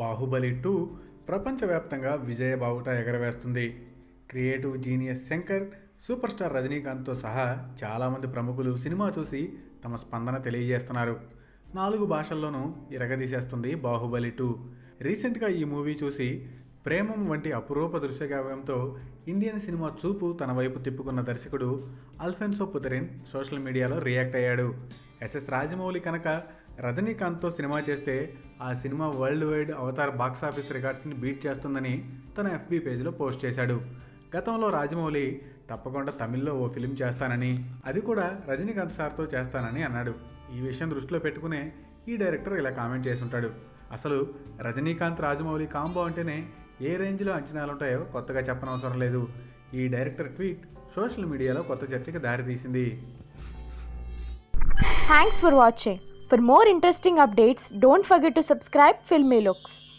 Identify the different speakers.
Speaker 1: Baahubali two ప్రపంచవ్యాప్తంగా విజయ బావుట ఎగరవేస్తుంది creative genius Shankar super star రజనీకాంత్తో సహా చాలామంది ప్రముఖులు సినిమా చూసి తమ స్పందన తెలియజేస్తున్నారు నాలుగు భాషల్లోనూ ఇరగదీసేస్తుంది బాహుబలి టూ రీసెంట్గా ఈ మూవీ చూసి ప్రేమం వంటి అపురూప దృశ్యకావ్యంతో ఇండియన్ సినిమా చూపు తన వైపు తిప్పుకున్న దర్శకుడు అల్ఫెన్సో పుతరిన్ సోషల్ మీడియాలో రియాక్ట్ అయ్యాడు ఎస్ఎస్ రాజమౌళి కనుక రజనీకాంత్తో సినిమా చేస్తే ఆ సినిమా వరల్డ్ వైడ్ అవతార్ బాక్సాఫీస్ రికార్డ్స్ని బీట్ చేస్తుందని తన ఎఫ్బీ పేజ్లో పోస్ట్ చేశాడు గతంలో రాజమౌళి తప్పకుండా తమిళ్లో ఓ ఫిలిం చేస్తానని అది కూడా రజనీకాంత్ సార్తో చేస్తానని అన్నాడు ఈ విషయం దృష్టిలో పెట్టుకునే ఈ డైరెక్టర్ ఇలా కామెంట్ చేసి ఉంటాడు అసలు రజనీకాంత్ రాజమౌళి కాంబో అంటేనే ఏ రేంజ్లో అంచనాలుంటాయో కొత్తగా చెప్పనవసరం లేదు ఈ డైరెక్టర్ ట్వీట్ సోషల్ మీడియాలో కొత్త చర్చకి దారితీసింది
Speaker 2: Thanks for watching. For more interesting updates, don't forget to subscribe Filmy Looks.